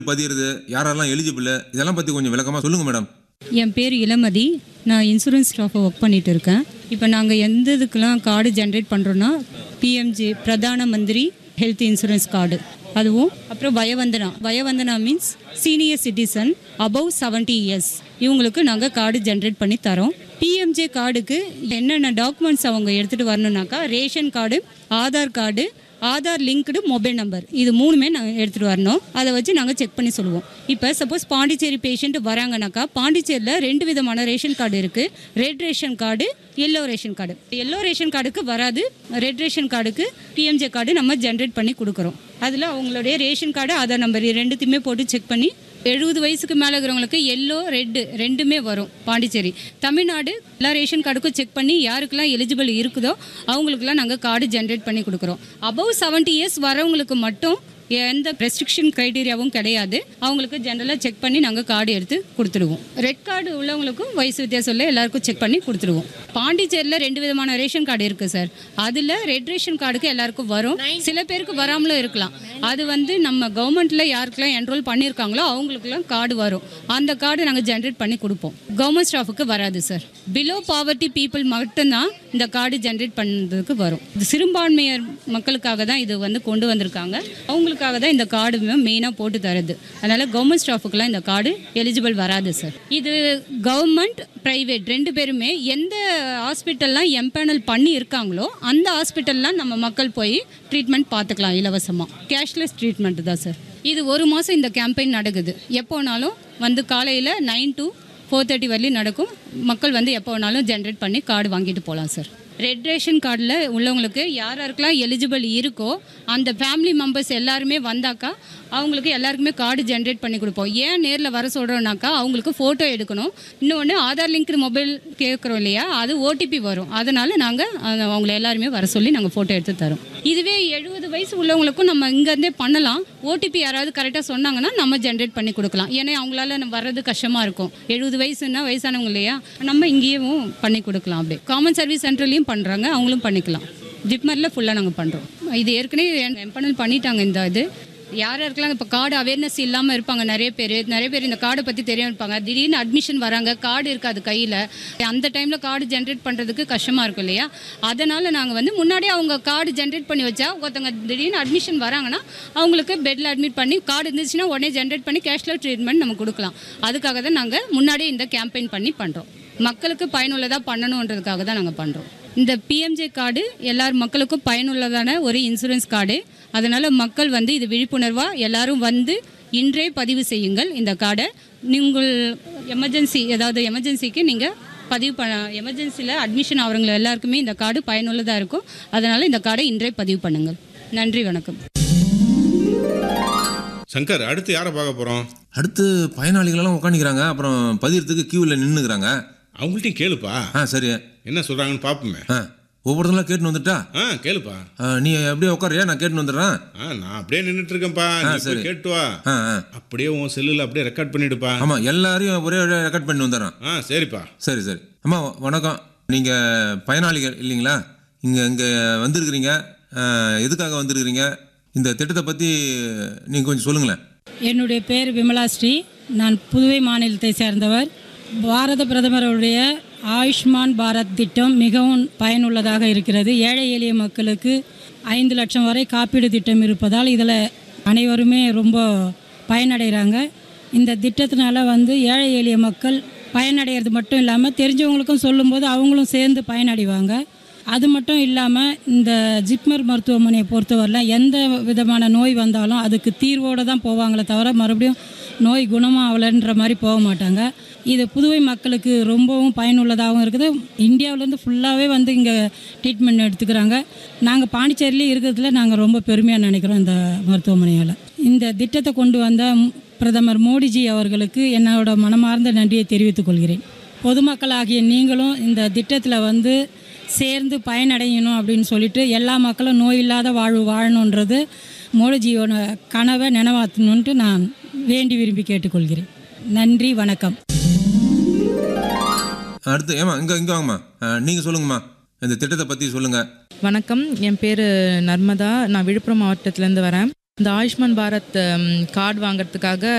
பதியிறது யாரெல்லாம் எலிஜிபிள் இதெல்லாம் பற்றி கொஞ்சம் விளக்கமாக சொல்லுங்கள் மேடம் என் பேர் இளமதி நான் இன்சூரன்ஸ் ஸ்டாஃபை ஒர்க் பண்ணிட்டு இருக்கேன் இப்போ நாங்கள் எந்த இதுக்கெல்லாம் கார்டு ஜென்ரேட் பண்ணுறோன்னா பிஎம்ஜி பிரதான மந்திரி ஹெல்த் இன்சூரன்ஸ் கார்டு அதுவும் அப்புறம் Vayavandana Vayavandana means senior citizen above seventy years இவங்களுக்கு நாங்கள் கார்டு ஜென்ரேட் பண்ணி தரோம் பிஎம்ஜே கார்டுக்கு என்னென்ன டாக்குமெண்ட்ஸ் அவங்க எடுத்துகிட்டு வரணுன்னாக்கா ration card Aadhaar card Aadhaar linked mobile number இது மூணுமே நாங்கள் எடுத்துகிட்டு வரணும் அதை வச்சு நாங்கள் செக் பண்ணி சொல்லுவோம் இப்போ சப்போஸ் பாண்டிச்சேரி பேஷண்ட் வராங்கனாக்கா பாண்டிச்சேரியில் ரெண்டு விதமான ரேஷன் கார்டு இருக்குது red ration card yellow ration card yellow ration கார்டுக்கு வராது ரெட் ரேஷன் கார்டுக்கு பிஎம்ஜே கார்டு நம்ம ஜென்ரேட் பண்ணி கொடுக்குறோம் அதில் அவங்களுடைய ரேஷன் கார்டு ஆதார் நம்பர் இது ரெண்டுத்தையுமே போட்டு செக் பண்ணி எழுபது வயசுக்கு மேலே இருக்கிறவங்களுக்கு எல்லோ ரெட்டு ரெண்டுமே வரும் பாண்டிச்சேரி தமிழ்நாடு எல்லா ரேஷன் கார்டுக்கும் செக் பண்ணி யாருக்கெல்லாம் எலிஜிபிள் இருக்குதோ அவங்களுக்குலாம் நாங்கள் கார்டு ஜென்ரேட் பண்ணி கொடுக்குறோம் அபவ் செவன்ட்டி இயர்ஸ் வரவங்களுக்கு மட்டும் எந்த ரெஸ்ட்ரிக்ஷன் க்ரைட்டீரியாவும் கிடையாது அவங்களுக்கு ஜென்ரலாக செக் பண்ணி நாங்கள் கார்டு எடுத்து கொடுத்துடுவோம் ரெட் கார்டு உள்ளவங்களுக்கும் வயசு வித்தியாசம் இல்லை எல்லாருக்கும் செக் பண்ணி கொடுத்துடுவோம் பாண்டிச்சேரியில் ரெண்டு விதமான ரேஷன் கார்டு இருக்குது சார் அதில் ரெட் ரேஷன் கார்டுக்கு எல்லாருக்கும் வரும் சில பேருக்கு வராமலும் இருக்கலாம் அது வந்து நம்ம கவர்மெண்ட்டில் யாருக்கெல்லாம் என்ரோல் பண்ணியிருக்காங்களோ அவங்களுக்குலாம் கார்டு வரும் அந்த கார்டு நாங்கள் ஜென்ரேட் பண்ணி கொடுப்போம் கவர்மெண்ட் ஸ்டாஃபுக்கு வராது சார் பிலோ பாவர்ட்டி பீப்புள் மட்டும்தான் இந்த கார்டு ஜென்ரேட் பண்ணுறதுக்கு வரும் இது சிறுபான்மையர் மக்களுக்காக தான் இது வந்து கொண்டு வந்திருக்காங்க அவங்களுக்காக தான் இந்த கார்டு மெயினாக போட்டு தருது அதனால் கவர்மெண்ட் ஸ்டாஃபுக்கெல்லாம் இந்த கார்டு எலிஜிபிள் வராது சார் இது கவர்மெண்ட் ப்ரைவேட் ரெண்டு பேருமே எந்த ஹாஸ்பிட்டல்லாம் எம்பேனல் பண்ணி இருக்காங்களோ அந்த ஹாஸ்பிட்டல்லாம் நம்ம மக்கள் போய் ட்ரீட்மெண்ட் பார்த்துக்கலாம் இலவசமாக கேஷ்லெஸ் ட்ரீட்மெண்ட் தான் சார் இது ஒரு மாதம் இந்த கேம்பெயின் நடக்குது எப்போனாலும் வந்து காலையில் நைன் to ஃபோர் தேர்ட்டி வரலையும் நடக்கும் மக்கள் வந்து எப்போ வேணாலும் ஜென்ரேட் பண்ணி கார்டு வாங்கிட்டு போகலாம் சார் ரெட் ரேஷன் கார்டில் உள்ளவங்களுக்கு யார் யாருக்கெல்லாம் எலிஜிபிள் இருக்கோ அந்த ஃபேமிலி மெம்பர்ஸ் எல்லாருமே வந்தாக்கா அவங்களுக்கு எல்லாருக்குமே கார்டு ஜென்ரேட் பண்ணி கொடுப்போம் ஏன் நேரில் வர சொல்கிறோம்னாக்கா அவங்களுக்கு ஃபோட்டோ எடுக்கணும் இன்னொன்று ஆதார் லிங்க்டு மொபைல் கேட்குறோம் இல்லையா அது ஓடிபி வரும் அதனால் நாங்கள் அவங்கள எல்லாருமே வர சொல்லி நாங்கள் ஃபோட்டோ எடுத்து தரோம் இதுவே எழுபது வயசு உள்ளவங்களுக்கும் நம்ம இங்கேருந்தே பண்ணலாம் ஓடிபி யாராவது கரெக்டாக சொன்னாங்கன்னா நம்ம ஜென்ரேட் பண்ணி கொடுக்கலாம் ஏன்னா அவங்களால நம்ம வர்றது கஷ்டமாக இருக்கும் எழுபது வயசுன்னா வயசானவங்க இல்லையா நம்ம இங்கேயும் பண்ணி கொடுக்கலாம் அப்படியே காமன் சர்வீஸ் சென்டர்லையும் பண்ணுறாங்க அவங்களும் பண்ணிக்கலாம் ஜிப்மரில் ஃபுல்லாக நாங்கள் பண்ணுறோம் இது ஏற்கனவே எம்பனல் பண்ணிட்டாங்க இந்த இது யார் யாருக்கெல்லாம் இப்போ கார்டு அவேர்னஸ் இல்லாமல் இருப்பாங்க நிறைய பேர் நிறைய பேர் இந்த கார்டை பற்றி தெரியாம இருப்பாங்க திடீர்னு அட்மிஷன் வராங்க கார்டு இருக்காது கையில் அந்த டைமில் கார்டு ஜென்ரேட் பண்ணுறதுக்கு கஷ்டமாக இருக்கும் இல்லையா அதனால் நாங்கள் வந்து முன்னாடியே அவங்க கார்டு ஜென்ரேட் பண்ணி வச்சா ஒருத்தவங்க திடீர்னு அட்மிஷன் வராங்கன்னா அவங்களுக்கு பெட்டில் அட்மிட் பண்ணி கார்டு இருந்துச்சுன்னா உடனே ஜென்ரேட் பண்ணி கேஷ்லெஸ் ட்ரீட்மெண்ட் நம்ம கொடுக்கலாம் அதுக்காக தான் நாங்கள் முன்னாடியே இந்த கேம்பெயின் பண்ணி பண்ணுறோம் மக்களுக்கு பயனுள்ளதாக பண்ணணுன்றதுக்காக தான் நாங்கள் பண்ணுறோம் இந்த பிஎம்ஜே கார்டு எல்லார் மக்களுக்கும் பயனுள்ளதான ஒரு இன்சூரன்ஸ் கார்டு அதனால் மக்கள் வந்து இது விழிப்புணர்வாக எல்லாரும் வந்து இன்றே பதிவு செய்யுங்கள் இந்த கார்டை நீங்கள் எமர்ஜென்சி ஏதாவது எமர்ஜென்சிக்கு நீங்கள் பதிவு பண்ண எமர்ஜென்சியில் அட்மிஷன் ஆகிறவங்க எல்லாருக்குமே இந்த கார்டு பயனுள்ளதாக இருக்கும் அதனால் இந்த கார்டை இன்றே பதிவு பண்ணுங்கள் நன்றி வணக்கம் சங்கர் அடுத்து யாரை பார்க்க போகிறோம் அடுத்து பயனாளிகளெல்லாம் உட்காந்துக்கிறாங்க அப்புறம் பதியறதுக்கு கியூவில் நின்றுக்கிறாங்க அவங்கள்ட்டையும் கேளுப்பா ஆ சரி என்ன சொல்கிறாங்கன்னு பார்ப்போமே ஆ ஒவ்வொருத்தங்களாம் கேட்டுன்னு வந்துட்டா ஆ கேளுப்பா ஆ, நீ அப்படியே உட்காரியா நான் கேட்டுன்னு வந்துடுறேன் ஆ நான் அப்படியே நின்றுட்டு இருக்கேன்ப்பா நீ சரி. போய் கேட்டு வா ஆ ஆ அப்படியே உன் செல்லில் அப்படியே ரெக்கார்ட் பண்ணிடுப்பா ஆமாம் எல்லாரையும் ஒரே ரெக்கார்ட் பண்ணி வந்துடுறேன் ஆ சரிப்பா சரி சரி அம்மா வ- வணக்கம் நீங்கள் பயனாளிகள் இல்லைங்களா இங்கே இங்கே வந்திருக்கிறீங்க ஆ, எதுக்காக வந்திருக்கிறீங்க இந்த திட்டத்தை பற்றி நீங்கள் கொஞ்சம் சொல்லுங்களேன் என்னுடைய பேர் விமலா ஸ்ரீ நான் புதுவை மாநிலத்தை சேர்ந்தவர் பாரத பிரதமருடைய ஆயுஷ்மான் பாரத் திட்டம் மிகவும் பயனுள்ளதாக இருக்கிறது ஏழை எளிய மக்களுக்கு ஐந்து லட்சம் வரை காப்பீடு திட்டம் இருப்பதால் இதில் அனைவருமே ரொம்ப பயனடைகிறாங்க இந்த திட்டத்தினால வந்து ஏழை எளிய மக்கள் பயனடைகிறது மட்டும் இல்லாமல் தெரிஞ்சவங்களுக்கும் சொல்லும்போது அவங்களும் சேர்ந்து பயனடைவாங்க அது மட்டும் இல்லாமல் இந்த ஜிப்மர் மருத்துவமனையை பொறுத்தவரையில் எந்த விதமான நோய் வந்தாலும் அதுக்கு தீர்வோடு தான் போவாங்களே தவிர மறுபடியும் நோய் குணமாகலைன்ற மாதிரி போக மாட்டாங்க இது புதுவை மக்களுக்கு ரொம்பவும் பயனுள்ளதாகவும் இருக்குது இந்தியாவிலேருந்து ஃபுல்லாகவே வந்து இங்கே ட்ரீட்மெண்ட் எடுத்துக்கிறாங்க நாங்கள் பாண்டிச்சேரியிலே இருக்கிறதுல நாங்கள் ரொம்ப பெருமையாக நினைக்கிறோம் இந்த மருத்துவமனையால் இந்த திட்டத்தை கொண்டு வந்த பிரதமர் மோடிஜி அவர்களுக்கு என்னோட மனமார்ந்த நன்றியை தெரிவித்துக் கொள்கிறேன் பொதுமக்களாகிய நீங்களும் இந்த திட்டத்தில் வந்து சேர்ந்து பயனடையணும் அப்படின்னு சொல்லிட்டு எல்லா மக்களும் நோய் இல்லாத வாழ்வு வாழணுன்றது மோடிஜியோட கனவை நினைவாற்றணுன்ட்டு நான் வேண்டி விரும்பி கேட்டுக்கொள்கிறேன் நன்றி வணக்கம் அடுத்து ஏமா இங்கே இங்கே வாங்கம்மா நீங்கள் சொல்லுங்கம்மா இந்த திட்டத்தை பற்றி சொல்லுங்கள் வணக்கம் என் பேர் நர்மதா நான் விழுப்புரம் மாவட்டத்திலேருந்து வரேன் இந்த ஆயுஷ்மான் பாரத் கார்டு வாங்குறதுக்காக